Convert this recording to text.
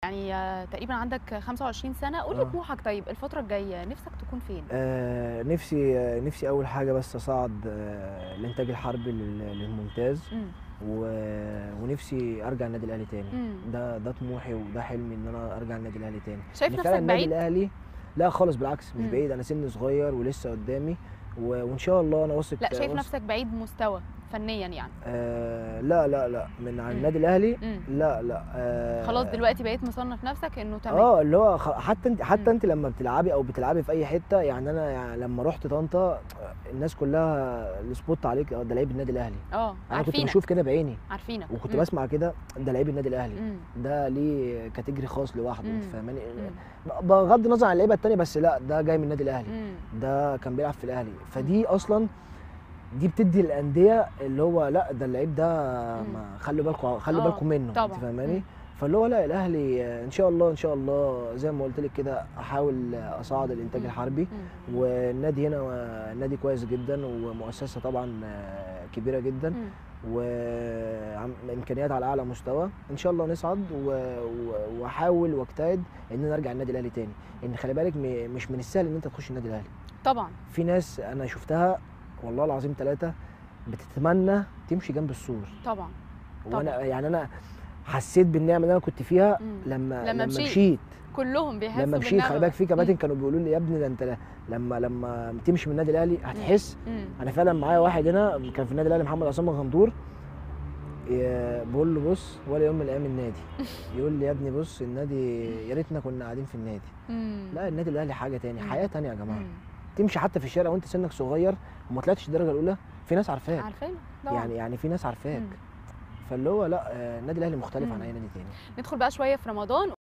يعني آه، تقريبا عندك 25 سنه قول لي آه. طموحك طيب الفتره الجايه نفسك تكون فين آه نفسي آه نفسي اول حاجه بس اصعد آه الانتاج الحربي لل- للممتاز مم. و... ونفسي ارجع النادي الاهلي تاني مم. ده ده طموحي وده حلمي ان انا ارجع النادي الاهلي تاني شايف إن نفسك فعلا النادي بعيد الاهلي لا خالص بالعكس مش مم. بعيد انا سني صغير ولسه قدامي و... وان شاء الله انا واثق لا شايف واثق- نفسك بعيد مستوى فنيا يعني آه لا لا لا من عن مم. النادي الاهلي مم. لا لا آه خلاص دلوقتي بقيت مصنف نفسك انه تمام اه اللي هو خ- حتى انت حتى مم. انت لما بتلعبي او بتلعبي في اي حته يعني انا يعني لما رحت طنطا الناس كلها السبوت عليك اه ده لعيب النادي الاهلي اه انا كنت عارفينك بشوف كده بعيني عارفينك وكنت مم. بسمع كده ده لعيب النادي الاهلي مم. ده ليه كاتيجري خاص لوحده مم. انت فاهماني مم. بغض النظر عن اللعيبه التانيه بس لا ده جاي من النادي الاهلي مم. ده كان بيلعب في الاهلي فدي اصلا دي بتدي الانديه اللي هو لا ده اللعيب ده ما خلوا بالكم خلوا آه، بالكم منه طبعاً. انت فاهماني مم. فاللي هو لا الاهلي آه، ان شاء الله ان شاء الله زي ما قلت لك كده احاول اصعد الانتاج مم. الحربي مم. والنادي هنا آه، نادي كويس جدا ومؤسسه طبعا آه، كبيره جدا مم. وامكانيات على اعلى مستوى ان شاء الله نصعد و- و- واحاول واجتهد ان انا ارجع النادي الاهلي تاني ان خلي بالك م- مش من السهل ان انت تخش النادي الاهلي طبعا في ناس انا شفتها والله العظيم ثلاثه بتتمنى تمشي جنب السور طبعا وانا يعني انا حسيت بالنعمه اللي انا كنت فيها مم. لما لما لما مشيت. مشيت كلهم بيحسوا لما مشيت بالنعمة خلي بالك في كباتن مم. كانوا بيقولوا لي يا ابني ده انت ل- لما لما تمشي من النادي الاهلي هتحس مم. انا فعلا معايا واحد هنا كان في النادي الاهلي محمد عصام غندور ي- بقول له بص ولا يوم من الايام النادي يقول لي يا ابني بص النادي يا ريتنا كنا قاعدين في النادي مم. لا النادي الاهلي حاجه تاني مم. حياه تانيه يا جماعه مم. تمشي حتى في الشارع وانت سنك صغير وما طلعتش الدرجه الاولى في ناس عارفاك عارفين طبعا يعني يعني في ناس عارفاك مم. فاللي هو لا آه، النادي الاهلي مختلف عن مم. اي نادي تاني ندخل بقى شويه في رمضان